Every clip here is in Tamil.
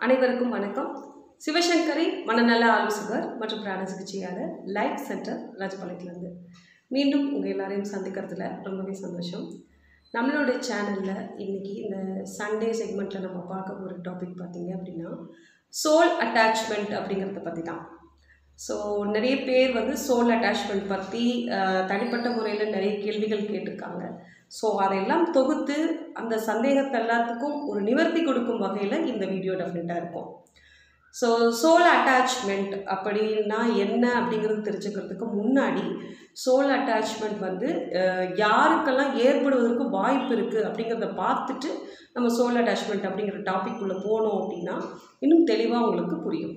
அனைவருக்கும் வணக்கம் சிவசங்கரி மனநல ஆலோசகர் மற்றும் பிராண சிகிச்சையாளர் லைஃப் சென்டர் ராஜபாளையத்துலேருந்து மீண்டும் உங்கள் எல்லாரையும் சந்திக்கிறதுல ரொம்பவே சந்தோஷம் நம்மளுடைய சேனலில் இன்றைக்கி இந்த சண்டே செக்மெண்ட்டில் நம்ம பார்க்க போகிற டாபிக் பார்த்தீங்க அப்படின்னா சோல் அட்டாச்மெண்ட் அப்படிங்கிறத பற்றி தான் ஸோ நிறைய பேர் வந்து சோல் அட்டாச்மெண்ட் பற்றி அஹ், தனிப்பட்ட முறையில் நிறைய கேள்விகள் கேட்டிருக்காங்க ஸோ அதையெல்லாம் தொகுத்து அந்த சந்தேகத்தை எல்லாத்துக்கும் ஒரு நிவர்த்தி கொடுக்கும் வகையில் இந்த வீடியோ டெஃபினட்டாக இருக்கும் ஸோ சோல் அட்டாச்மெண்ட் அப்படின்னா என்ன அப்படிங்கிறது தெரிஞ்சுக்கிறதுக்கு முன்னாடி சோல் அட்டாச்மெண்ட் வந்து அஹ், யாருக்கெல்லாம் ஏற்படுவதற்கு வாய்ப்பு இருக்குது அப்படிங்கிறத பார்த்துட்டு நம்ம சோல் அட்டாச்மெண்ட் அப்படிங்கிற டாபிக் உள்ள போனோம் அப்படின்னா இன்னும் தெளிவாக உங்களுக்கு புரியும்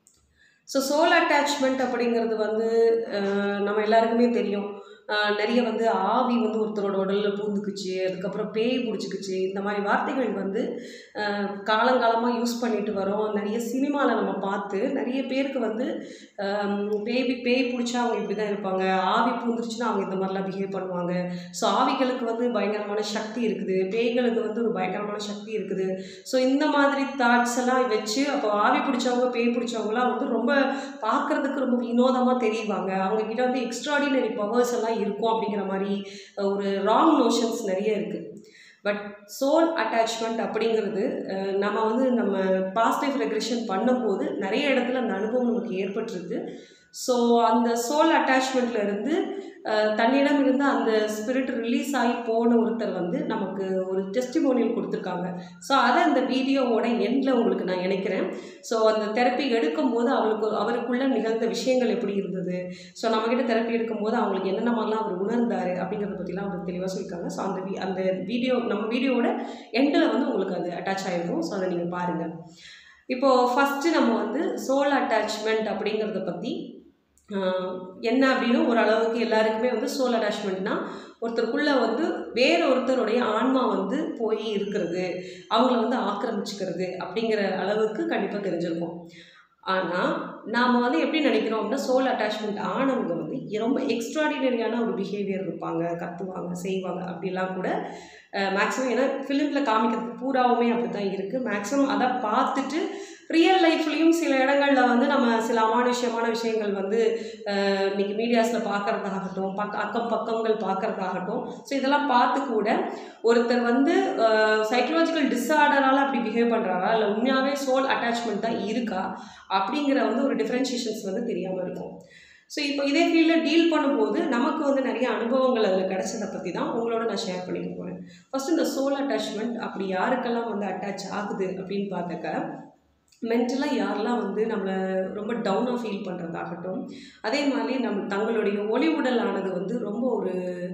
ஸோ சோல் அட்டாச்மெண்ட் அப்படிங்கிறது வந்து அஹ், நம்ம எல்லாருக்குமே தெரியும் அஹ், நிறைய வந்து ஆவி வந்து ஒருத்தரோட உடலில் பூந்துக்குச்சு அதுக்கப்புறம் பேய் பிடிச்சிக்குச்சு இந்த மாதிரி வார்த்தைகள் வந்து அஹ், காலங்காலமாக யூஸ் பண்ணிட்டு வரோம் நிறைய சினிமாவில் நம்ம பார்த்து நிறைய பேருக்கு வந்து அஹ், பேய் பேய் பிடிச்சா அவங்க இப்படி தான் இருப்பாங்க ஆவி பூந்துருச்சுன்னா அவங்க இந்த மாதிரிலாம் பிஹேவ் பண்ணுவாங்க ஸோ ஆவிகளுக்கு வந்து பயங்கரமான சக்தி இருக்குது பேய்களுக்கு வந்து ஒரு பயங்கரமான சக்தி இருக்குது ஸோ இந்த மாதிரி தாட்ஸ் எல்லாம் வச்சு அப்போ ஆவி பிடிச்சவங்க பேய் பிடிச்சவங்கலாம் வந்து ரொம்ப பார்க்கறதுக்கு ரொம்ப வினோதமாக தெரிவாங்க அவங்க கிட்ட வந்து எக்ஸ்ட்ராடினரி பவர்ஸ் எல்லாம் இருக்கும் அப்படிங்கிற மாதிரி அஹ், ஒரு ராங் நோஷன்ஸ் நிறைய இருக்குது பட் சோல் அட்டாச்மெண்ட் அப்படிங்கிறது அஹ், நம்ம வந்து நம்ம பாஸ்ட் லைஃப் ரெக்ரெஷன் பண்ணும்போது நிறைய இடத்துல அந்த அனுபவம் நமக்கு ஏற்பட்டிருக்கு ஸோ அந்த சோல் அட்டாச்மெண்ட்ல இருந்து அஹ், தன்னிடம் இருந்து அந்த ஸ்பிரிட் ரிலீஸ் ஆகி போன ஒருத்தர் வந்து நமக்கு ஒரு டெஸ்டிமோனியல் கொடுத்துருக்காங்க ஸோ அதை அந்த வீடியோவோட எண்டில் உங்களுக்கு நான் இணைக்கிறேன் ஸோ அந்த தெரப்பி எடுக்கும்போது அவளுக்கு அவருக்குள்ள நிகழ்ந்த விஷயங்கள் எப்படி இருந்தது ஸோ நம்மக்கிட்ட தெரப்பி எடுக்கும்போது அவங்களுக்கு என்னென்ன மாதிரிலாம் அவர் உணர்ந்தாரு அப்படிங்கிறத பற்றிலாம் அவர் தெளிவாக சொல்லியிருக்காங்க ஸோ அந்த வீ- அந்த வீடியோ நம்ம வீடியோவோட எண்டில் வந்து உங்களுக்கு அது அட்டாச் ஆகிருக்கும் ஸோ அதை நீங்கள் பாருங்கள் இப்போது ஃபஸ்ட்டு நம்ம வந்து சோல் அட்டாச்மெண்ட் அப்படிங்கிறத பற்றி ஆஹ், என்ன அப்படின்னு ஓரளவுக்கு எல்லாருக்குமே வந்து சோல் அட்டாச்மெண்ட்னா ஒருத்தருக்குள்ளே வந்து வேற ஒருத்தருடைய ஆன்மா வந்து போய் இருக்கிறது அவங்கள வந்து ஆக்கிரமிச்சுக்கிறது அப்படிங்கிற அளவுக்கு கண்டிப்பாக தெரிஞ்சிருக்கும் ஆனால் நாம் வந்து எப்படி நினைக்கிறோம் அப்படின்னா சோல் அட்டாச்மெண்ட் ஆனவங்க வந்து ரொம்ப எக்ஸ்ட்ராடினரியான ஒரு பிஹேவியர் இருப்பாங்க கத்துவாங்க செய்வாங்க அப்படிலாம் கூட மேக்ஸிமம் ஏன்னா ஃபிலிமில் காமிக்கிறது பூராவுமே அப்படி தான் இருக்குது மேக்ஸிமம் அதை பார்த்துட்டு ரியல் லைஃப்லேயும் சில இடங்களில் வந்து நம்ம சில அமானுஷ்யமான விஷயங்கள் வந்து அஹ், இன்னைக்கு மீடியாஸில் பார்க்குறதாகட்டும் பக்க அக்கம் பக்கங்கள் பார்க்குறதாகட்டும் ஸோ இதெல்லாம் பார்த்து கூட ஒருத்தர் வந்து சைக்கலாஜிக்கல் டிஸார்டரால் அப்படி பிஹேவ் பண்ணுறாரா இல்லை உண்மையாகவே சோல் அட்டாச்மெண்ட் தான் இருக்கா அப்படிங்கிற வந்து ஒரு டிஃப்ரென்ஷியேஷன்ஸ் வந்து தெரியாமல் இருக்கும் ஸோ இப்போ இதே ஃபீல்டில் டீல் பண்ணும்போது நமக்கு வந்து நிறைய அனுபவங்கள் அதில் கிடைச்சதை பற்றி தான் உங்களோட நான் ஷேர் பண்ணிக்க போகிறேன் ஃபஸ்ட்டு இந்த சோல் அட்டாச்மெண்ட் அப்படி யாருக்கெல்லாம் வந்து அட்டாச் ஆகுது அப்படின்னு பார்த்தாக்க மென்டலாக யாரெல்லாம் வந்து நம்மளை ரொம்ப டவுனாக ஃபீல் பண்ணுறதாகட்டும் அதே மாதிரி நம் தங்களுடைய ஒளி உடலானது வந்து ரொம்ப ஒரு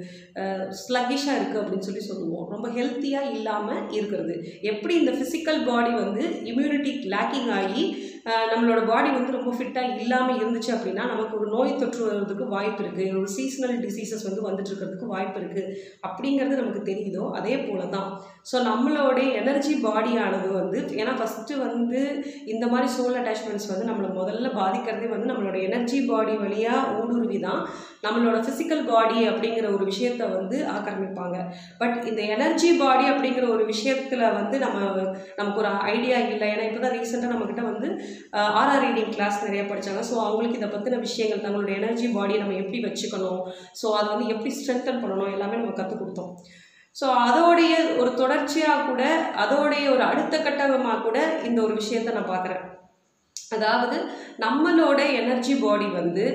ஸ்லக்கிஷாக இருக்குது அப்படின்னு சொல்லி சொல்லுவோம் ரொம்ப ஹெல்த்தியாக இல்லாமல் இருக்கிறது எப்படி இந்த ஃபிசிக்கல் பாடி வந்து இம்யூனிட்டி லேக்கிங் ஆகி அஹ், நம்மளோட பாடி வந்து ரொம்ப ஃபிட்டாக இல்லாமல் இருந்துச்சு அப்படின்னா நமக்கு ஒரு நோய் தொற்று வர்றதுக்கு வாய்ப்பு இருக்குது ஒரு சீசனல் டிசீசஸ் வந்து வந்துட்டு இருக்கிறதுக்கு வாய்ப்பு இருக்குது அப்படிங்கிறது நமக்கு தெரியுதோ அதே போல தான் ஸோ நம்மளுடைய எனர்ஜி பாடியானது வந்து ஏன்னா ஃபஸ்ட்டு வந்து இந்த மாதிரி சோல் அட்டாச்மெண்ட்ஸ் வந்து நம்மளை முதல்ல பாதிக்கிறதே வந்து நம்மளோட எனர்ஜி பாடி வழியாக ஊடுருவி தான் நம்மளோட ஃபிசிக்கல் பாடி அப்படிங்கிற ஒரு விஷயத்த வந்து ஆக்கிரமிப்பாங்க பட் இந்த எனர்ஜி பாடி அப்படிங்கிற ஒரு விஷயத்தில் வந்து நம்ம நமக்கு ஒரு ஐடியா இல்லை ஏன்னா இப்போ தான் ரீசெண்டாக நம்மக்கிட்ட வந்து ஆர்ஆர் ரீடிங் கிளாஸ் நிறைய படித்தாங்க ஸோ அவங்களுக்கு இதை பற்றின விஷயங்கள் தங்களோட எனர்ஜி பாடியை நம்ம எப்படி வச்சுக்கணும் ஸோ அதை வந்து எப்படி ஸ்ட்ரென்தன் பண்ணணும் எல்லாமே நம்ம கற்றுக் கொடுத்தோம் ஸோ அதோடைய ஒரு தொடர்ச்சியாக கூட அதோடைய ஒரு அடுத்த கட்டமாக கூட இந்த ஒரு விஷயத்த நான் பார்க்குறேன் அதாவது நம்மளோட எனர்ஜி பாடி வந்து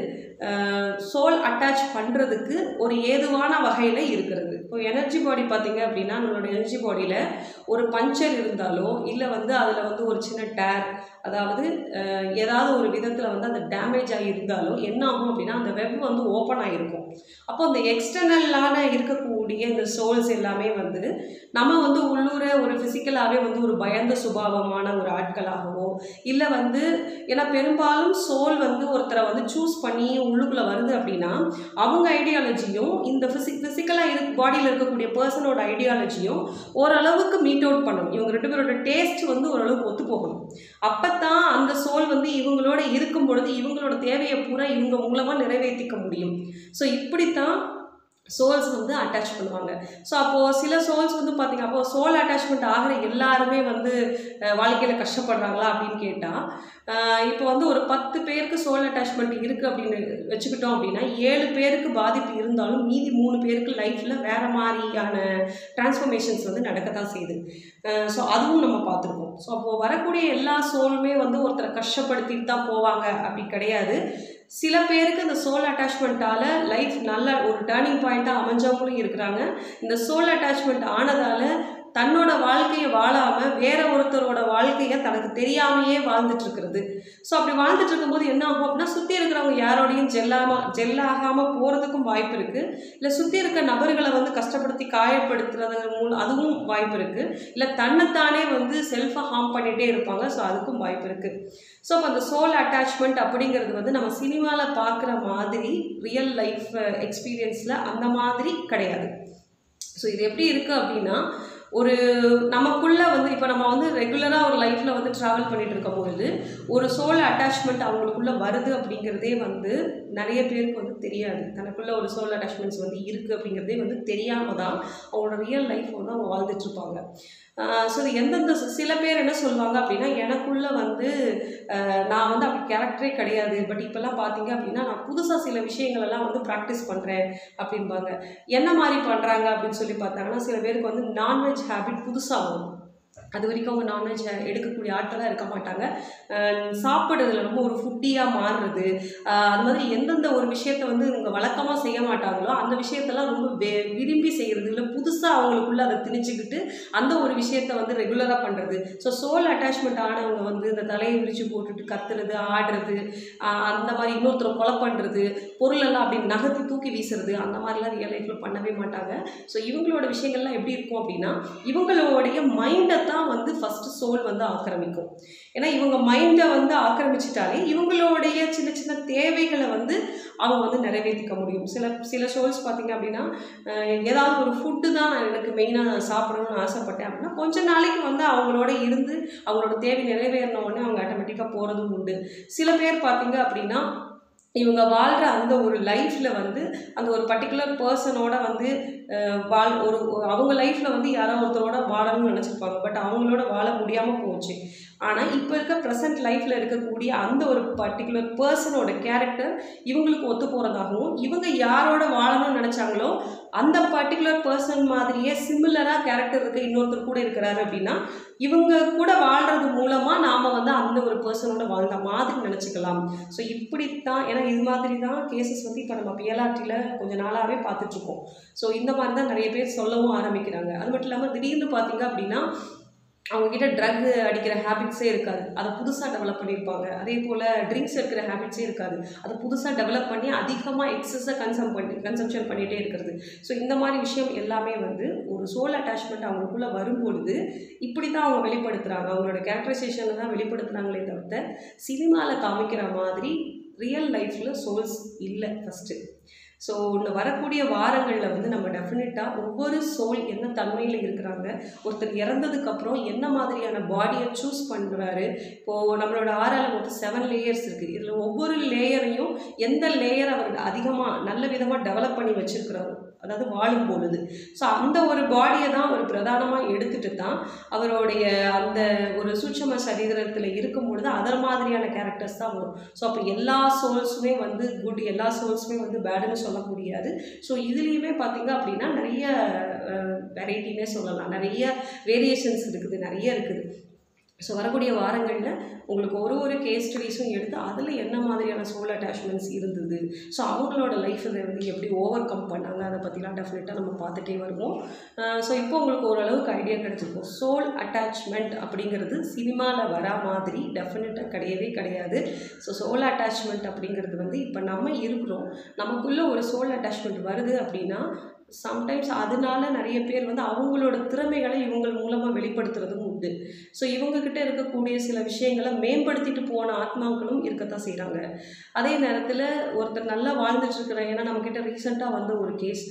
சோல் அட்டாச் பண்ணுறதுக்கு ஒரு ஏதுவான வகையில் இருக்கிறது இப்போ எனர்ஜி பாடி பார்த்தீங்க அப்படின்னா நம்மளோட எனர்ஜி பாடியில் ஒரு பஞ்சர் இருந்தாலோ இல்லை வந்து அதில் வந்து ஒரு சின்ன டேர் அதாவது அஹ், ஏதாவது ஒரு விதத்தில் வந்து அந்த டேமேஜ் ஆகி இருந்தாலோ என்ன ஆகும் அப்படின்னா அந்த வெப் வந்து ஓப்பன் ஆகிருக்கும் அப்போ அந்த எக்ஸ்டர்னலான இருக்கக்கூடிய இந்த சோல்ஸ் எல்லாமே வந்து நம்ம வந்து உள்ளூர ஒரு ஃபிசிக்கலாகவே வந்து ஒரு பயந்த சுபாவமான ஒரு ஆட்களாகவோ இல்லை வந்து ஏன்னா பெரும்பாலும் சோல் வந்து ஒருத்தரை வந்து சூஸ் பண்ணி உள்ளுக்குள்ளே வருது அப்படின்னா அவங்க ஐடியாலஜியும் இந்த ஃபிசிக் ஃபிசிக்கலாக இரு பாடியில் இருக்கக்கூடிய பர்சனோட ஐடியாலஜியும் ஓரளவுக்கு மீட் அவுட் பண்ணணும் இவங்க ரெண்டு பேரோட டேஸ்ட் வந்து ஓரளவுக்கு ஒத்து போகணும் அப்பத்தான் அந்த சோல் வந்து இவங்களோட இருக்கும் பொழுது இவங்களோட தேவையை பூரா இவங்க மூலமாக நிறைவேற்றிக்க முடியும் ஸோ இப்படித்தான் சோல்ஸ் வந்து அட்டாச் பண்ணுவாங்க ஸோ அப்போது சில சோல்ஸ் வந்து பார்த்தீங்க அப்போ சோல் அட்டாச்மெண்ட் ஆகிற எல்லாருமே வந்து வாழ்க்கையில் கஷ்டப்படுறாங்களா அப்படின்னு கேட்டால் இப்போ வந்து ஒரு பத்து பேருக்கு சோல் அட்டாச்மெண்ட் இருக்குது அப்படின்னு வச்சுக்கிட்டோம் அப்படின்னா ஏழு பேருக்கு பாதிப்பு இருந்தாலும் மீதி மூணு பேருக்கு லைஃப்பில் வேறு மாதிரியான டிரான்ஸ்ஃபர்மேஷன்ஸ் வந்து நடக்க தான் செய்யுது ஸோ அதுவும் நம்ம பார்த்துருக்கோம் ஸோ அப்போது வரக்கூடிய எல்லா சோலுமே வந்து ஒருத்தரை கஷ்டப்படுத்திட்டு தான் போவாங்க அப்படி கிடையாது சில பேருக்கு இந்த சோல் அட்டாச்மெண்ட்டால் லைஃப் நல்ல ஒரு டேர்னிங் பாயிண்ட்டாக அமைஞ்சவங்களும் இருக்கிறாங்க இந்த சோல் அட்டாச்மெண்ட் ஆனதால் தன்னோட வாழ்க்கையை வாழாமல் வேற ஒருத்தரோட வாழ்க்கையை தனக்கு தெரியாமையே வாழ்ந்துட்டு இருக்கிறது ஸோ அப்படி வாழ்ந்துட்டு இருக்கும்போது என்ன ஆகும் அப்படின்னா சுற்றி இருக்கிறவங்க யாரோடையும் ஜெல்லாமல் ஜெல்லாகாமல் போகிறதுக்கும் வாய்ப்பு இருக்குது இல்லை சுற்றி இருக்க நபர்களை வந்து கஷ்டப்படுத்தி காயப்படுத்துறது மூலம் அதுவும் வாய்ப்பு இருக்குது இல்லை தன்னைத்தானே வந்து செல்ஃபை ஹார்ம் பண்ணிகிட்டே இருப்பாங்க ஸோ அதுக்கும் வாய்ப்பு இருக்குது ஸோ அப்போ அந்த சோல் அட்டாச்மெண்ட் அப்படிங்கிறது வந்து நம்ம சினிமாவில் பார்க்குற மாதிரி ரியல் லைஃப் எக்ஸ்பீரியன்ஸில் அந்த மாதிரி கிடையாது ஸோ இது எப்படி இருக்குது அப்படின்னா ஒரு நமக்குள்ளே வந்து இப்போ நம்ம வந்து ரெகுலராக ஒரு லைஃப்பில் வந்து ட்ராவல் பண்ணிட்டு இருக்கும் பொழுது ஒரு சோல் அட்டாச்மெண்ட் அவங்களுக்குள்ள வருது அப்படிங்கிறதே வந்து நிறைய பேருக்கு வந்து தெரியாது தனக்குள்ள ஒரு சோல் அட்டாச்மெண்ட்ஸ் வந்து இருக்குது அப்படிங்கிறதே வந்து தெரியாமல் தான் அவங்களோட ரியல் லைஃப் வந்து அவங்க வாழ்ந்துட்டுருப்பாங்க ஸோ இது எந்தெந்த சில பேர் என்ன சொல்லுவாங்க அப்படின்னா எனக்குள்ளே வந்து நான் வந்து அப்படி கேரக்டரே கிடையாது பட் இப்போல்லாம் பார்த்தீங்க அப்படின்னா நான் புதுசாக சில விஷயங்கள் எல்லாம் வந்து ப்ராக்டிஸ் பண்ணுறேன் அப்படின்பாங்க என்ன மாதிரி பண்ணுறாங்க அப்படின்னு சொல்லி பார்த்தாங்கன்னா சில பேருக்கு வந்து நான்வெஜ் ஹேபிட் புதுசாக வரும் அது வரைக்கும் அவங்க நான்வெஜ் எடுக்கக்கூடிய ஆட்களாக இருக்க மாட்டாங்க சாப்பிட்றதுல ரொம்ப ஒரு ஃபுட்டியாக மாறுறது அது மாதிரி எந்தெந்த ஒரு விஷயத்த வந்து இவங்க வழக்கமாக செய்ய மாட்டாங்களோ அந்த விஷயத்தெல்லாம் ரொம்ப வே விரும்பி செய்கிறது இல்லை புதுசாக அவங்களுக்குள்ள அதை திணிச்சுக்கிட்டு அந்த ஒரு விஷயத்த வந்து ரெகுலராக பண்ணுறது ஸோ சோல் அட்டாச்மெண்ட் ஆனவங்க வந்து இந்த தலையை விரிச்சு போட்டுட்டு கத்துறது ஆடுறது அந்த மாதிரி இன்னொருத்தரை கொலை பண்ணுறது பொருளெல்லாம் அப்படி நகர்த்தி தூக்கி வீசுறது அந்த மாதிரிலாம் ரியல் லைஃப்பில் பண்ணவே மாட்டாங்க ஸோ இவங்களோட விஷயங்கள்லாம் எப்படி இருக்கும் அப்படின்னா இவங்களுடைய மைண்டை தான் வந்து ஃபஸ்ட்டு சோல் வந்து ஆக்கிரமிக்கும் ஏன்னா இவங்க மைண்டை வந்து ஆக்கிரமிச்சிட்டாலே இவங்களுடைய சின்ன சின்ன தேவைகளை வந்து அவங்க வந்து நிறைவேற்றிக்க முடியும் சில சில சோல்ஸ் பார்த்திங்க அப்படின்னா ஏதாவது ஒரு ஃபுட்டு தான் நான் எனக்கு மெயினாக சாப்பிடணும்னு ஆசைப்பட்டேன் அப்படின்னா கொஞ்ச நாளைக்கு வந்து அவங்களோட இருந்து அவங்களோட தேவை நிறைவேறின உடனே அவங்க ஆட்டோமேட்டிக்காக போகிறதும் உண்டு சில பேர் பார்த்திங்க அப்படின்னா இவங்க வாழ்கிற அந்த ஒரு லைஃப்பில் வந்து அந்த ஒரு பர்டிகுலர் பர்சனோட வந்து வாழ் ஒரு அவங்க லைஃப்பில் வந்து யாரோ ஒருத்தரோட வாழணும்னு நினச்சிருப்பாங்க பட் அவங்களோட வாழ முடியாமல் போச்சு ஆனால் இப்போ இருக்க ப்ரெசன்ட் லைஃப்பில் இருக்கக்கூடிய அந்த ஒரு பர்டிகுலர் பர்சனோட கேரக்டர் இவங்களுக்கு ஒத்து போகிறதாகவும் இவங்க யாரோட வாழணும்னு நினச்சாங்களோ அந்த பர்டிகுலர் பர்சன் மாதிரியே சிமிலராக கேரக்டர் இருக்க இன்னொருத்தர் கூட இருக்கிறாரு அப்படின்னா இவங்க கூட வாழ்கிறது மூலமாக நாம் வந்து அந்த ஒரு பர்சனோட வாழ்ந்த மாதிரி நினச்சிக்கலாம் ஸோ இப்படித்தான் ஏன்னா இது மாதிரி தான் கேசஸ் வந்து இப்போ நம்ம பிஎல்ஆர்டியில் கொஞ்ச நாளாகவே பார்த்துட்ருக்கோம் ஸோ இந்த மாதிரி தான் நிறைய பேர் சொல்லவும் ஆரம்பிக்கிறாங்க அது மட்டும் இல்லாமல் திடீர்னு பார்த்தீங்க அப்படின்னா அவங்கக்கிட்ட ட்ரக் அடிக்கிற ஹேபிட்ஸே இருக்காது அதை புதுசாக டெவலப் பண்ணியிருப்பாங்க அதே போல் ட்ரிங்க்ஸ் எடுக்கிற ஹேபிட்ஸே இருக்காது அதை புதுசாக டெவலப் பண்ணி அதிகமாக எக்ஸஸை கன்சம் பண்ணி கன்சம்ஷன் பண்ணிகிட்டே இருக்கிறது ஸோ இந்த மாதிரி விஷயம் எல்லாமே வந்து ஒரு சோல் அட்டாச்மெண்ட் அவங்களுக்குள்ளே வரும்பொழுது இப்படி தான் அவங்க வெளிப்படுத்துகிறாங்க அவங்களோட கேரக்டரைசேஷனில் தான் வெளிப்படுத்துகிறாங்களே தவிர்த்த சினிமாவில் காமிக்கிற மாதிரி ரியல் லைஃப்பில் சோல்ஸ் இல்லை ஃபஸ்ட்டு ஸோ இந்த வரக்கூடிய வாரங்களில் வந்து நம்ம டெஃபினட்டாக ஒவ்வொரு சோல் என்ன தன்மையில் இருக்கிறாங்க ஒருத்தர் இறந்ததுக்கப்புறம் என்ன மாதிரியான பாடியை சூஸ் பண்ணுறாரு இப்போது நம்மளோட ஆறால் மொத்தம் செவன் லேயர்ஸ் இருக்குது இதில் ஒவ்வொரு லேயரையும் எந்த லேயர் அவர் அதிகமாக நல்ல விதமாக டெவலப் பண்ணி வச்சுருக்கிறாரோ அதாவது வாழும் பொழுது ஸோ அந்த ஒரு பாடியை தான் அவர் பிரதானமாக எடுத்துகிட்டு தான் அவருடைய அந்த ஒரு சூட்சம சரீரத்தில் இருக்கும் பொழுது அதர் மாதிரியான கேரக்டர்ஸ் தான் வரும் ஸோ அப்போ எல்லா சோல்ஸுமே வந்து குட் எல்லா சோல்ஸுமே வந்து பேடுன்னு சொல்ல முடியாது ஸோ இதுலேயுமே பார்த்தீங்க அப்படின்னா நிறைய வெரைட்டினே சொல்லலாம் நிறைய வேரியேஷன்ஸ் இருக்குது நிறைய இருக்குது ஸோ வரக்கூடிய வாரங்களில் உங்களுக்கு ஒரு ஒரு கேஸ் ஸ்டடீஸும் எடுத்து அதில் என்ன மாதிரியான சோல் அட்டாச்மெண்ட்ஸ் இருந்தது ஸோ அவங்களோட லைஃப்பில் வந்து எப்படி ஓவர் கம் பண்ணாங்க அதை பற்றிலாம் டெஃபினட்டாக நம்ம பார்த்துட்டே வருவோம் ஸோ இப்போ உங்களுக்கு ஓரளவுக்கு ஐடியா கிடச்சிருக்கும் சோல் அட்டாச்மெண்ட் அப்படிங்கிறது சினிமாவில் வரா மாதிரி டெஃபினட்டாக கிடையவே கிடையாது ஸோ சோல் அட்டாச்மெண்ட் அப்படிங்கிறது வந்து இப்போ நம்ம இருக்கிறோம் நமக்குள்ளே ஒரு சோல் அட்டாச்மெண்ட் வருது அப்படின்னா சம்டைம்ஸ் அதனால நிறைய பேர் வந்து அவங்களோட திறமைகளை இவங்க மூலமாக வெளிப்படுத்துறதும் உண்டு ஸோ இவங்கக்கிட்ட இருக்கக்கூடிய சில விஷயங்களை மேம்படுத்திட்டு போன ஆத்மாக்களும் இருக்கத்தான் செய்கிறாங்க அதே நேரத்தில் ஒருத்தர் நல்லா வாழ்ந்துட்டுருக்குற ஏன்னா நம்மக்கிட்ட ரீசெண்டாக வந்த ஒரு கேஸ்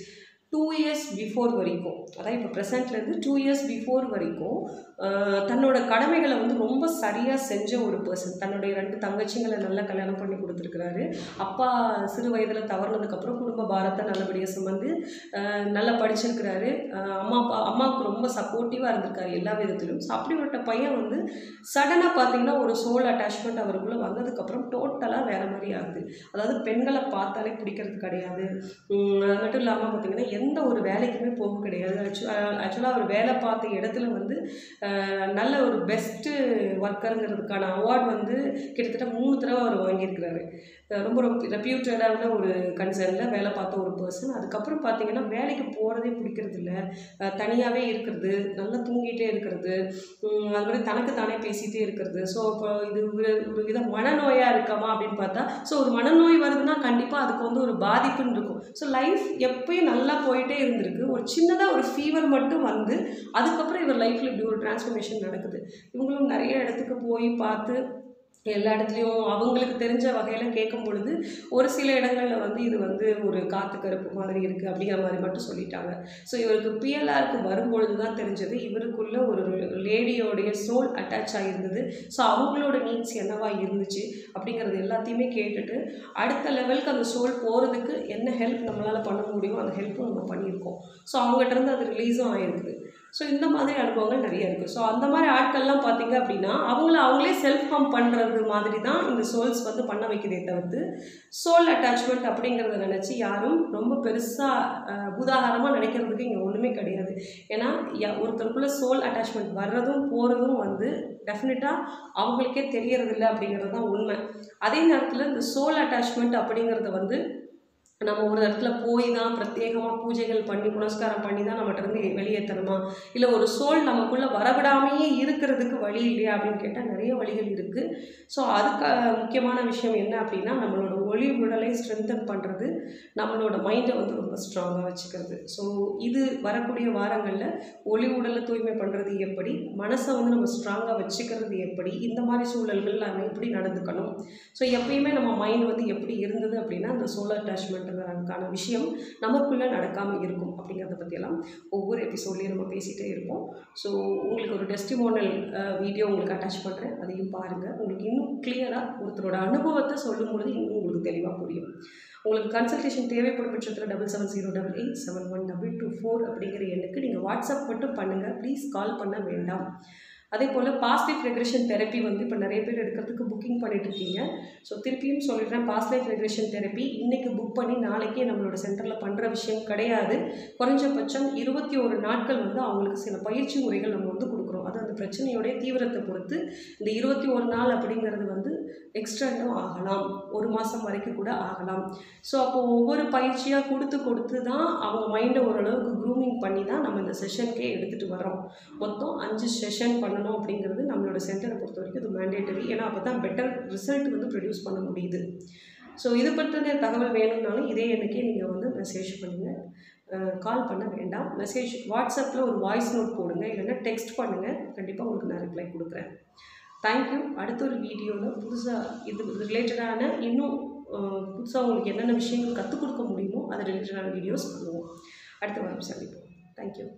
டூ இயர்ஸ் பிஃபோர் வரைக்கும் அதாவது இப்போ ப்ரெசண்ட்லேருந்து டூ இயர்ஸ் பிஃபோர் வரைக்கும் ஆஹ், தன்னோட கடமைகளை வந்து ரொம்ப சரியாக செஞ்ச ஒரு பர்சன் தன்னுடைய ரெண்டு தங்கச்சிங்களை நல்லா கல்யாணம் பண்ணி கொடுத்துருக்குறாரு அப்பா சிறு வயதில் தவறுனதுக்கப்புறம் குடும்ப பாரத்தை நல்லபடியாக சுமந்து ஆஹ், நல்லா படிச்சிருக்கிறாரு ஆஹ், அம்மா அப்பா அம்மாவுக்கு ரொம்ப சப்போர்ட்டிவாக இருந்திருக்காரு எல்லா விதத்திலும் ஸோ அப்படிப்பட்ட பையன் வந்து சடனாக பார்த்தீங்கன்னா ஒரு சோல் அட்டாச்மெண்ட் அவருக்குள்ளே வந்ததுக்கப்புறம் டோட்டலாக வேற மாதிரி ஆகுது அதாவது பெண்களை பார்த்தாலே பிடிக்கிறது கிடையாது உம், அது மட்டும் இல்லாமல் பார்த்தீங்கன்னா எந்த ஒரு வேலைக்குமே போக கிடையாது ஆக்சுவலாக அவர் வேலை பார்த்த இடத்துல வந்து அஹ், நல்ல ஒரு பெஸ்ட்டு ஒர்க்கருங்கிறதுக்கான அவார்ட் வந்து கிட்டத்தட்ட மூணு தடவை அவர் வாங்கியிருக்கிறாரு அஹ் ரொம்ப ரொம்ப ரெப்யூட்டடான ஒரு கன்சர்னில் வேலை பார்த்த ஒரு பர்சன் அதுக்கப்புறம் பார்த்தீங்கன்னா வேலைக்கு போகிறதே பிடிக்கிறது இல்லை தனியாகவே இருக்கிறது நல்லா தூங்கிட்டே இருக்கிறது உம், அது மாதிரி தனக்கு தானே பேசிகிட்டே இருக்கிறது ஸோ இப்போ இது ஒரு ஒரு வித மனநோயாக இருக்காமா அப்படின்னு பார்த்தா ஸோ ஒரு மனநோய் வருதுன்னா கண்டிப்பாக அதுக்கு வந்து ஒரு பாதிப்புன்னு இருக்கும் ஸோ லைஃப் எப்பயும் நல்லா போயிட்டே இருந்திருக்கு ஒரு சின்னதாக ஒரு ஃபீவர் மட்டும் வந்து அதுக்கப்புறம் இவர் லைஃப்பில் இப்படி ஒரு டிரான்ஸ்ஃபர்மேஷன் நடக்குது இவங்களும் நிறைய இடத்துக்கு போய் பார்த்து எல்லா இடத்துலையும் அவங்களுக்கு தெரிஞ்ச வகையில் கேட்கும் பொழுது ஒரு சில இடங்களில் வந்து இது வந்து ஒரு காத்து கருப்பு மாதிரி இருக்குது அப்படிங்கிற மாதிரி மட்டும் சொல்லிட்டாங்க ஸோ இவருக்கு பிஎல்ஆருக்கு வரும்பொழுது தான் தெரிஞ்சது இவருக்குள்ள ஒரு லேடியோடைய சோல் அட்டாச் ஆகியிருந்தது ஸோ அவங்களோட நீட்ஸ் என்னவா இருந்துச்சு அப்படிங்கிறது எல்லாத்தையுமே கேட்டுட்டு அடுத்த லெவலுக்கு அந்த சோல் போகிறதுக்கு என்ன ஹெல்ப் நம்மளால் பண்ண முடியுமோ அந்த ஹெல்ப்பும் நம்ம பண்ணியிருக்கோம் ஸோ அவங்ககிட்ட இருந்து அது ரிலீஸும் ஆகிருக்குது ஸோ இந்த மாதிரி அனுபவங்கள் நிறைய இருக்குது ஸோ அந்த மாதிரி ஆட்கள்லாம் பார்த்தீங்க அப்படின்னா அவங்கள அவங்களே செல்ஃப் ஹார்ம் பண்ணுறது மாதிரி தான் இந்த சோல்ஸ் வந்து பண்ண வைக்கிறதே தவிர்த்து சோல் அட்டாச்மெண்ட் அப்படிங்கிறத நினச்சி யாரும் ரொம்ப பெருசாக பூதாகாரமாக நினைக்கிறதுக்கு இங்கே ஒன்றுமே கிடையாது ஏன்னா யா- ஒருத்தருக்குள்ள சோல் அட்டாச்மெண்ட் வர்றதும் போகிறதும் வந்து டெஃபினட்டாக அவங்களுக்கே தெரியறதில்ல அப்படிங்கிறது தான் உண்மை அதே நேரத்தில் இந்த சோல் அட்டாச்மெண்ட் அப்படிங்கிறத வந்து நம்ம ஒரு இடத்துல போய் தான் பிரத்யேகமாக பூஜைகள் பண்ணி புனஸ்காரம் பண்ணி தான் நம்மகிட்ட இருந்து வெளியேற்றணுமா இல்லை ஒரு சோல் நமக்குள்ளே வரவிடாமையே இருக்கிறதுக்கு வழி இல்லையா அப்படின்னு கேட்டால் நிறைய வழிகள் இருக்குது ஸோ அதுக்கு முக்கியமான விஷயம் என்ன அப்படின்னா நம்மளோட ஒளி உடலை ஸ்ட்ரென்தன் பண்ணுறது நம்மளோட மைண்டை வந்து ரொம்ப ஸ்ட்ராங்காக வச்சுக்கிறது ஸோ இது வரக்கூடிய வாரங்களில் ஒளி உடலை தூய்மை பண்ணுறது எப்படி மனசை வந்து நம்ம ஸ்ட்ராங்காக வச்சுக்கிறது எப்படி இந்த மாதிரி சூழல்கள் நம்ம எப்படி நடந்துக்கணும் ஸோ எப்பயுமே நம்ம மைண்ட் வந்து எப்படி இருந்தது அப்படின்னா அந்த சோலார் அட்டாச்மெண்ட்டுக்கான விஷயம் நமக்குள்ளே நடக்காமல் இருக்கும் அப்படிங்கிறத பற்றியெல்லாம் ஒவ்வொரு எபிசோட்லேயும் நம்ம பேசிகிட்டே இருப்போம் ஸோ உங்களுக்கு ஒரு டெஸ்டிமோனல் வீடியோ உங்களுக்கு அட்டாச் பண்ணுறேன் அதையும் பாருங்கள் உங்களுக்கு இன்னும் கிளியராக ஒருத்தரோட அனுபவத்தை சொல்லும் பொழுது இன்னும் உங்களுக்கு தெளிவாக புரியும் உங்களுக்கு கன்சல்டேஷன் தேவைப்படும் பட்சத்தில் double seven zero double eight seven one double two four அப்படிங்கிற எண்ணுக்கு நீங்கள் வாட்ஸ்அப் மட்டும் பண்ணுங்கள் ப்ளீஸ் கால் பண்ண வேண்டாம் அதே போல் பாஸ்ட் லைஃப் ரெக்ரெஷன் தெரப்பி வந்து இப்போ நிறைய பேர் எடுக்கிறதுக்கு புக்கிங் பண்ணிட்டு இருக்கீங்க ஸோ திருப்பியும் சொல்லிடுறேன் பாஸ்ட் லைஃப் ரெக்ரெஷன் தெரப்பி இன்றைக்கி புக் பண்ணி நாளைக்கே நம்மளோட சென்டரில் பண்ணுற விஷயம் கிடையாது குறைஞ்சபட்சம் இருபத்தி ஒரு நாட்கள் வந்து அவங்களுக்கு சில பயிற்சி முறைகள் நம்ம வந்து கொடுக்குறோம் அது அந்த பிரச்சனையோடைய தீவிரத்தை பொறுத்து இந்த இருபத்தி ஒரு நாள் அப்படிங்கிறது வந்து எக்ஸ்டெண்டும் ஆகலாம் ஒரு மாதம் வரைக்கும் கூட ஆகலாம் ஸோ அப்போ ஒவ்வொரு பயிற்சியாக கொடுத்து கொடுத்து தான் அவங்க மைண்டை ஓரளவுக்கு க்ரூமிங் பண்ணி தான் நம்ம இந்த செஷனுக்கே எடுத்துகிட்டு வரோம் மொத்தம் அஞ்சு செஷன் பண்ணணும் அப்படிங்கிறது நம்மளோட சென்டரை பொறுத்த வரைக்கும் இது மேண்டேட்டரி ஏன்னா அப்போ தான் பெட்டர் ரிசல்ட் வந்து ப்ரொடியூஸ் பண்ண முடியுது ஸோ இது பற்றின தகவல் வேணும்னாலும் இதே எண்ணுக்கே நீங்கள் வந்து மெசேஜ் பண்ணுங்கள் கால் பண்ண வேண்டாம் மெசேஜ் வாட்ஸ்அப்பில் ஒரு வாய்ஸ் நோட் போடுங்க இல்லைன்னா டெக்ஸ்ட் பண்ணுங்கள் கண்டிப்பாக உங்களுக்கு நான் ரிப்ளை கொடுக்குறேன் தேங்க்யூ அடுத்த ஒரு வீடியோவில் புதுசாக இது ரிலேட்டடான இன்னும் புதுசாக உங்களுக்கு என்னென்ன விஷயங்கள் கற்றுக் கொடுக்க முடியுமோ அது ரிலேட்டடான வீடியோஸ் பண்ணுவோம் அடுத்த வாரம் சந்திப்போம் தேங்க்யூ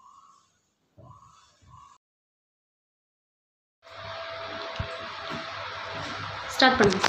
ஸ்டார்ட் பண்ணுங்க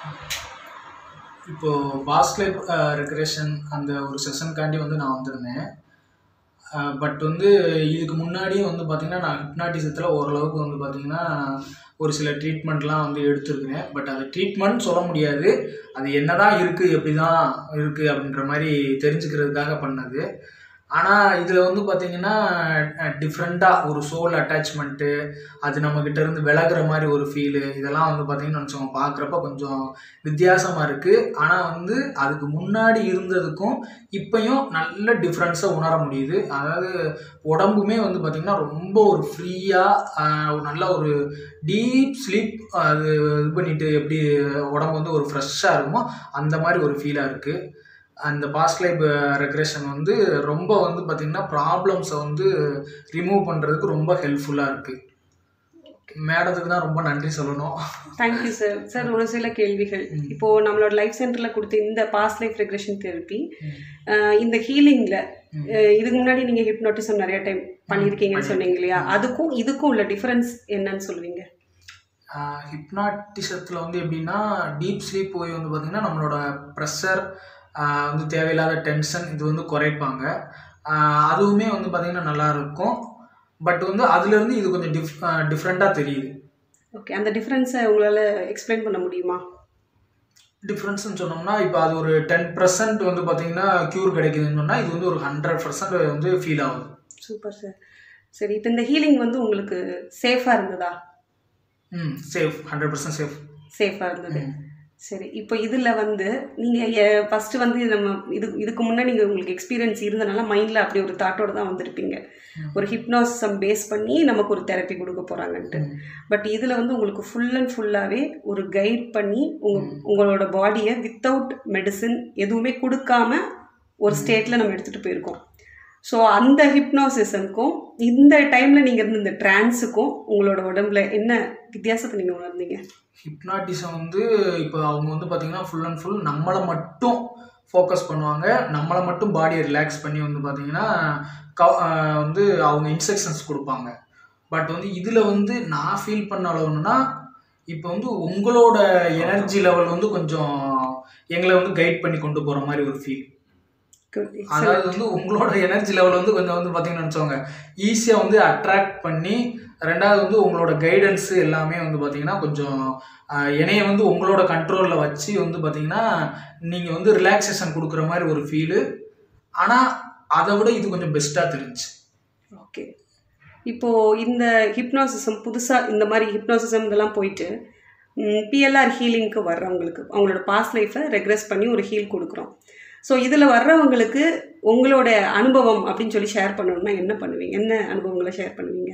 இப்போது பாஸ்ட் லைஃப் ரெக்ரேஷன் அந்த ஒரு செஷனுக்காண்டி வந்து நான் வந்திருந்தேன் பட் வந்து இதுக்கு முன்னாடியும் வந்து பார்த்திங்கன்னா நான் ஹிப்னாட்டிசத்தில் ஓரளவுக்கு வந்து பார்த்திங்கன்னா ஒரு சில ட்ரீட்மெண்ட்லாம் வந்து எடுத்திருக்கிறேன் பட் அது ட்ரீட்மெண்ட் சொல்ல முடியாது அது என்னதான் இருக்குது எப்படி தான் இருக்குது அப்படின்ற மாதிரி தெரிஞ்சுக்கிறதுக்காக பண்ணது ஆனால் இதில் வந்து பார்த்திங்கன்னா டிஃப்ரெண்ட்டாக ஒரு சோல் அட்டாச்மெண்ட்டு அது நம்மக்கிட்ட இருந்து விலகுற மாதிரி ஒரு ஃபீலு இதெல்லாம் வந்து பார்த்திங்கன்னு நினச்சோங்க பார்க்குறப்ப கொஞ்சம் வித்தியாசமாக இருக்குது ஆனால் வந்து அதுக்கு முன்னாடி இருந்ததுக்கும் இப்பயும் நல்ல டிஃப்ரென்ஸை உணர முடியுது அதாவது உடம்புமே வந்து பார்த்திங்கன்னா ரொம்ப ஒரு ஃப்ரீயாக ஒரு நல்ல ஒரு டீப் ஸ்லீப் அது இது பண்ணிட்டு எப்படி உடம்பு வந்து ஒரு ஃப்ரெஷ்ஷாக இருக்குமோ அந்த மாதிரி ஒரு ஃபீலாக இருக்குது அந்த பாஸ்ட் லைஃப் ரெக்ரேஷன் வந்து ரொம்ப வந்து பார்த்திங்கன்னா ப்ராப்ளம்ஸை வந்து ரிமூவ் பண்ணுறதுக்கு ரொம்ப ஹெல்ப்ஃபுல்லாக இருக்குது மேடத்துக்கு தான் ரொம்ப நன்றி சொல்லணும் தேங்க்யூ சார் சார் ஒரு சில கேள்விகள் ம். இப்போ நம்மளோட லைஃப் சென்டர்ல கொடுத்த இந்த பாஸ்ட் லைஃப் ரெக்ரெஷன் தெரப்பி ம். இந்த ஹீலிங்ல ம். இதுக்கு முன்னாடி நீங்க ஹிப்னோட்டிசம் நிறைய டைம் பண்ணியிருக்கீங்கன்னு சொன்னீங்க இல்லையா அதுக்கும் இதுக்கும் உள்ள டிஃபரன்ஸ் என்னன்னு சொல்லுவீங்க ஹிப்னாட்டிசத்தில் வந்து எப்படின்னா டீப் ஸ்லீப் போய் வந்து பார்த்திங்கன்னா நம்மளோட ப்ரெஷர் வந்து தேவையில்லாத டென்ஷன் இது வந்து குறைப்பாங்க ஆஹ் அதுவுமே வந்து பார்த்திங்கன்னா நல்லா இருக்கும் பட் வந்து அதுலேருந்து இது கொஞ்சம் டிஃப் டிஃப்ரெண்ட்டாக தெரியுது ஓகே அந்த டிஃபரன்ஸை உங்களால எக்ஸ்பிளைன் பண்ண முடியுமா டிஃப்ரென்ஸ்னு சொன்னோம்னா இப்போ அது ஒரு டென் பர்சன்ட் வந்து பார்த்தீங்கன்னா க்யூர் கிடைக்குதுன்னு சொன்னால் இது வந்து ஒரு ஹண்ட்ரட் பர்சன்ட் வந்து ஃபீல் ஆகுது சூப்பர் சார் சரி இப்போ இந்த ஹீலிங் வந்து உங்களுக்கு சேஃபாக இருந்ததா ம் சேஃப் ஹண்ட்ரட் பர்சன்ட் சேஃப் சேஃபாக இருந்தது சரி இப்போ இதில் வந்து நீங்கள் ஃபஸ்ட்டு வந்து நம்ம இது இதுக்கு முன்னாடி நீங்கள் உங்களுக்கு எக்ஸ்பீரியன்ஸ் இருந்தனால மைண்டில் அப்படி ஒரு தாட்டோட தான் வந்திருப்பீங்க ஒரு ஹிப்னாசிசம் பேஸ் பண்ணி நமக்கு ஒரு தெரப்பி கொடுக்க போகிறாங்கன்ட்டு பட் இதில் வந்து உங்களுக்கு ஃபுல் அண்ட் ஃபுல்லாகவே ஒரு கைட் பண்ணி உங்கள் உங்களோட பாடியை வித்தவுட் மெடிசின் எதுவுமே கொடுக்காம ஒரு ஸ்டேட்டில் நம்ம எடுத்துகிட்டு போயிருக்கோம் ஸோ அந்த ஹிப்னாசிசம்க்கும் இந்த டைமில் நீங்கள் இருந்த இந்த ட்ரான்ஸுக்கும் உங்களோட உடம்புல என்ன வித்தியாசத்தை நீங்கள் உணர்ந்தீங்க ஹிப்னாட்டிசம் வந்து இப்போ அவங்க வந்து பார்த்தீங்கன்னா ஃபுல் அண்ட் ஃபுல் நம்மளை மட்டும் ஃபோக்கஸ் பண்ணுவாங்க நம்மளை மட்டும் பாடியை ரிலாக்ஸ் பண்ணி வந்து பார்த்தீங்கன்னா க- ஆஹ் வந்து அவங்க இன்ஸ்ட்ரக்ஷன்ஸ் கொடுப்பாங்க பட் வந்து இதில் வந்து நான் ஃபீல் பண்ண அளவுன்னா இப்போ வந்து உங்களோட எனர்ஜி லெவல் வந்து கொஞ்சம் எங்களை வந்து கைட் பண்ணி கொண்டு போகிற மாதிரி ஒரு ஃபீல் அதாவது வந்து உங்களோட எனர்ஜி லெவல் வந்து கொஞ்சம் வந்து பார்த்தீங்கன்னு நினச்சோங்க ஈஸியாக வந்து அட்ராக்ட் பண்ணி ரெண்டாவது வந்து உங்களோட கைடன்ஸ் எல்லாமே வந்து பார்த்தீங்கன்னா கொஞ்சம் ஆஹ், என்னைய வந்து உங்களோட கண்ட்ரோலில் வச்சு வந்து பார்த்தீங்கன்னா நீங்கள் வந்து ரிலாக்ஸேஷன் கொடுக்குற மாதிரி ஒரு ஃபீலு ஆனால் அதை விட இது கொஞ்சம் பெஸ்ட்டாக தெரிஞ்சுச்சு ஓகே இப்போ இந்த ஹிப்னாசிசம் புதுசாக இந்த மாதிரி ஹிப்னாசிசம் இதெல்லாம் போயிட்டு பிஎல்ஆர் ஹீலிங்க்கு வர்றவங்களுக்கு அவங்களோட பாஸ்ட் லைஃப்பை ரெக்ரெஸ் பண்ணி ஒரு ஹீல் கொடுக்குறோம் ஸோ இதில் வர்றவங்களுக்கு உங்களோட அனுபவம் அப்படின்னு சொல்லி ஷேர் பண்ணணும்னா என்ன பண்ணுவீங்க என்ன அனுபவங்களை ஷேர் பண்ணுவீங்க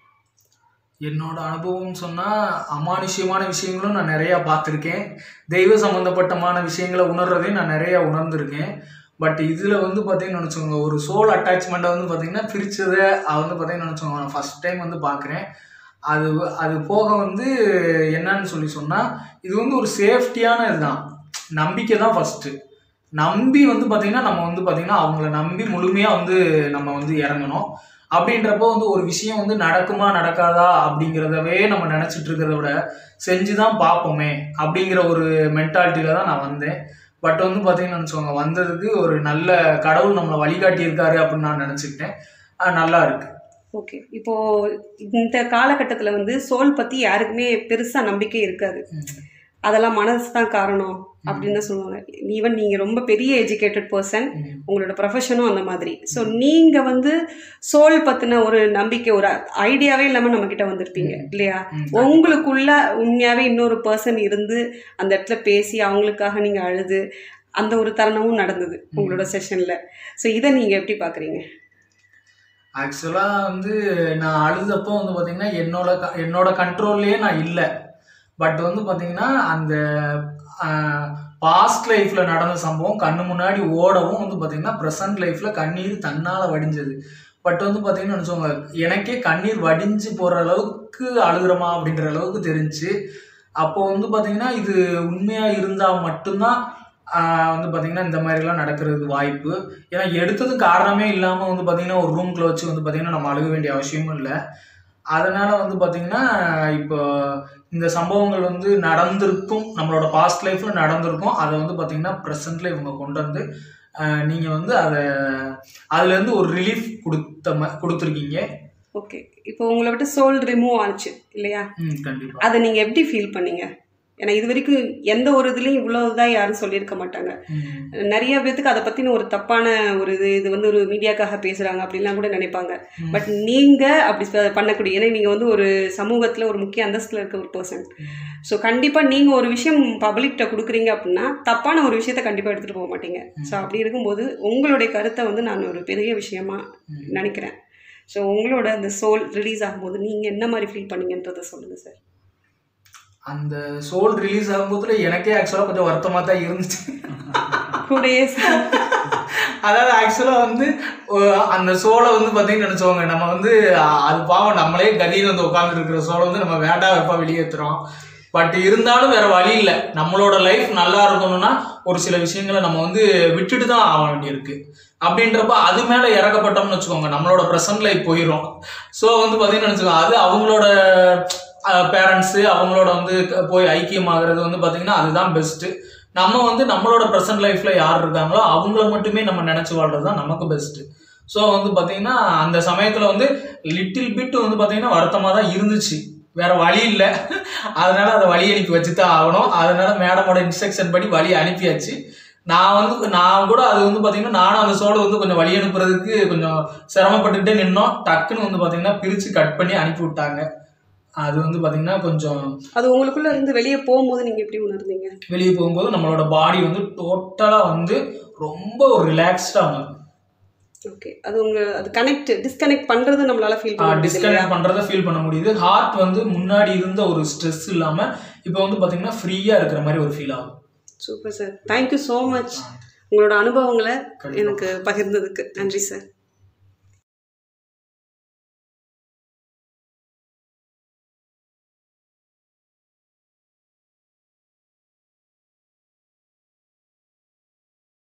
என்னோட அனுபவம் சொன்னால் அமானுஷ்யமான விஷயங்களும் நான் நிறையா பார்த்துருக்கேன் தெய்வ சம்மந்தப்பட்டமான விஷயங்களை உணர்றதையும் நான் நிறையா உணர்ந்திருக்கேன் பட் இதில் வந்து பார்த்தீங்கன்னு நினச்சோங்க ஒரு சோல் அட்டாச்மெண்ட்டை வந்து பார்த்தீங்கன்னா பிரித்ததை வந்து பார்த்தீங்கன்னு நினச்சோங்க நான் ஃபஸ்ட் டைம் வந்து பார்க்குறேன் அது அது போக வந்து என்னன்னு சொல்லி சொன்னால் இது வந்து ஒரு சேஃப்டியான இதுதான் நம்பிக்கை தான் ஃபஸ்ட்டு நம்பி வந்து பார்த்தீங்கன்னா நம்ம வந்து பார்த்தீங்கன்னா அவங்கள நம்பி முழுமையாக வந்து நம்ம வந்து இறங்கணும் அப்படின்றப்போ வந்து ஒரு விஷயம் வந்து நடக்குமா நடக்காதா அப்படிங்கிறதவே நம்ம நினச்சிட்டு இருக்கிறத விட செஞ்சு தான் பார்ப்போமே அப்படிங்கிற ஒரு மென்டாலிட்டியில் தான் நான் வந்தேன் பட் வந்து பார்த்தீங்கன்னு நினச்சோங்க வந்ததுக்கு ஒரு நல்ல கடவுள் நம்மளை வழிகாட்டியிருக்காரு அப்படின்னு நான் நினச்சிக்கிட்டேன் அது நல்லா இருக்கு ஓகே இப்போ இந்த காலகட்டத்தில் வந்து சோல் பற்றி யாருக்குமே பெருசாக நம்பிக்கை இருக்காது அதெல்லாம் மனசு தான் காரணம் அப்படின்னு தான் சொல்லுவாங்க ஈவன் நீங்கள் ரொம்ப பெரிய எஜுகேட்டட் பர்சன் ம். உங்களோட ப்ரொஃபஷனும் அந்த மாதிரி ஸோ நீங்கள் வந்து சோல் பற்றின ஒரு நம்பிக்கை ஒரு ஐடியாவே இல்லாமல் நம்மக்கிட்ட வந்திருப்பீங்க இல்லையா ம். உங்களுக்குள்ள உண்மையாகவே இன்னொரு பர்சன் இருந்து அந்த இடத்துல பேசி அவங்களுக்காக நீங்கள் அழுது அந்த ஒரு தருணமும் நடந்தது உங்களோட செஷனில் ஸோ இதை நீங்கள் எப்படி பார்க்குறீங்க ஆக்சுவலாக வந்து நான் அழுதப்போ வந்து பார்த்தீங்கன்னா என்னோட க- என்னோட கண்ட்ரோல்லையே நான் இல்லை பட் வந்து பார்த்தீங்கன்னா அந்த பாஸ்ட் லைஃப்பில் நடந்த சம்பவம் கண்ணு முன்னாடி ஓடவும் வந்து பார்த்தீங்கன்னா ப்ரெசன்ட் லைஃப்பில் கண்ணீர் தன்னால் வடிஞ்சது பட் வந்து பார்த்தீங்கன்னு நினச்சோங்க எனக்கே கண்ணீர் வடிஞ்சு போகிற அளவுக்கு அழுகுறமா அப்படின்ற அளவுக்கு தெரிஞ்சு அப்போ வந்து பார்த்தீங்கன்னா இது உண்மையாக இருந்தால் மட்டும்தான் ஆஹ் வந்து பார்த்தீங்கன்னா இந்த மாதிரிலாம் நடக்கிறதுக்கு வாய்ப்பு ஏன்னா எடுத்தது காரணமே இல்லாமல் வந்து பார்த்தீங்கன்னா ஒரு ரூம்குள்ள வச்சு வந்து பார்த்தீங்கன்னா நம்ம அழுக வேண்டிய அவசியமும் இல்லை அதனால வந்து பார்த்தீங்கன்னா இப்போ இந்த சம்பவங்கள் வந்து நடந்திருக்கும் நம்மளோட பாஸ்ட் லைஃப்ல நடந்திருக்கும் அதை வந்து பார்த்தீங்கன்னா ப்ரெசென்ட்ல இவங்க கொண்டு வந்து ஆஹ் நீங்க வந்து அதை அதுல இருந்து ஒரு ரிலீஃப் கொடுத்த ம- கொடுத்துருக்கீங்க ஓகே இப்போ உங்களை விட்டு சோல் ரிமூவ் ஆச்சு இல்லையா ம் கண்டிப்பா அதை நீங்கள் எப்படி ஃபீல் பண்ணீங்க ஏன்னா இது வரைக்கும் எந்த ஒரு இதுலேயும் இவ்வளவுதான் யாரும் சொல்லியிருக்க மாட்டாங்க ம், நிறைய பேத்துக்கு அதை பற்றின ஒரு தப்பான ஒரு இது இது வந்து ஒரு மீடியாக்காக பேசுகிறாங்க அப்படின்லாம் கூட நினைப்பாங்க ம். பட் நீங்கள் அப்படி ப- பண்ணக்கூடிய ஏன்னா நீங்கள் வந்து ஒரு சமூகத்தில் ஒரு முக்கிய அந்தஸ்தில் இருக்க ஒரு பர்சன் ஸோ கண்டிப்பாக நீங்கள் ஒரு விஷயம் பப்ளிக்கிட்ட கொடுக்குறீங்க அப்படின்னா தப்பான ஒரு விஷயத்த கண்டிப்பாக எடுத்துகிட்டு போக மாட்டீங்க ஸோ அப்படி இருக்கும்போது உங்களுடைய கருத்தை வந்து நான் ஒரு பெரிய விஷயமா ம். நினைக்கிறேன் ஸோ உங்களோட அந்த சோல் ரிலீஸ் ஆகும்போது நீங்கள் என்ன மாதிரி ஃபீல் பண்ணீங்கன்றதை சொல்லுங்கள் சார் அந்த சோல் ரிலீஸ் ஆகும்போதுல எனக்கே ஆக்சுவலாக கொஞ்சம் வருத்தமாக தான் இருந்துச்சு கூடயே அதாவது ஆக்சுவலாக வந்து ஒ- அந்த சோலை வந்து பார்த்தீங்கன்னு நினச்சோங்க நம்ம வந்து அ- அது பாவம் நம்மளே கதின்னு வந்து உட்காந்துட்டு இருக்கிற சோலை வந்து நம்ம வேண்டாம் வெப்பா வெளியேற்றுறோம் பட் இருந்தாலும் வேற வழி இல்லை நம்மளோட லைஃப் நல்லா இருக்கணும்னா ஒரு சில விஷயங்களை நம்ம வந்து விட்டுட்டு தான் ஆக வேண்டியிருக்கு அப்படின்றப்ப அது மேலே இறக்கப்பட்டோம்னு வச்சுக்கோங்க நம்மளோட ப்ரெசன்ட் லைஃப் போயிடும் ஸோ வந்து பார்த்தீங்கன்னு வச்சுக்கோங்க அது அவங்களோட பேரண்ட்ஸு அவங்களோட வந்து க- போய் ஐக்கியமாகிறது வந்து பார்த்தீங்கன்னா அதுதான் பெஸ்ட்டு நம்ம வந்து நம்மளோட ப்ரெசன்ட் லைஃப்பில் யார் இருக்காங்களோ அவங்கள மட்டுமே நம்ம நினச்சி வாழ்றது தான் நமக்கு பெஸ்ட்டு ஸோ வந்து பார்த்தீங்கன்னா அந்த சமயத்தில் வந்து லிட்டில் பிட் வந்து பார்த்தீங்கன்னா வருத்தமாக தான் இருந்துச்சு வேற வழி இல்லை அதனால அதை வழி அனுப்பி வச்சு தான் ஆகணும் அதனால மேடமோட இன்ஸ்ட்ரக்ஷன் படி வழி அனுப்பியாச்சு நான் வந்து நான் கூட அது வந்து பார்த்தீங்கன்னா நானும் அந்த சோலை வந்து கொஞ்சம் வழி அனுப்புறதுக்கு கொஞ்சம் சிரமப்பட்டுக்கிட்டே நின்னோம் டக்குன்னு வந்து பார்த்தீங்கன்னா பிரித்து கட் பண்ணி அனுப்பி விட்டாங்க அது வந்து பார்த்தீங்கன்னா கொஞ்சம் அது உங்களுக்குள்ள இருந்து வெளியே போகும்போது நீங்க எப்படி உணர்ந்தீங்க வெளியே போகும்போது நம்மளோட பாடி வந்து டோட்டலாக வந்து ரொம்ப ஒரு ரிலாக்ஸ்டாக உணரும் ஓகே அது உங்க அது கனெக்ட் டிஸ்கனெக்ட் பண்றது நம்மளால ஃபீல் பண்ண முடியுது இல்லையா? டிஸ்கனெக்ட் பண்ணுறத ஃபீல் பண்ண முடியுது ஹார்ட் வந்து முன்னாடி இருந்த ஒரு ஸ்ட்ரெஸ் இல்லாமல் இப்போ வந்து பார்த்தீங்கன்னா ஃப்ரீயாக இருக்கிற மாதிரி ஒரு ஃபீல் ஆகும் super sir thank you so much உங்களோட அனுபவங்களை கண்டிப்பா. எனக்கு பகிர்ந்ததுக்கு நன்றி சார்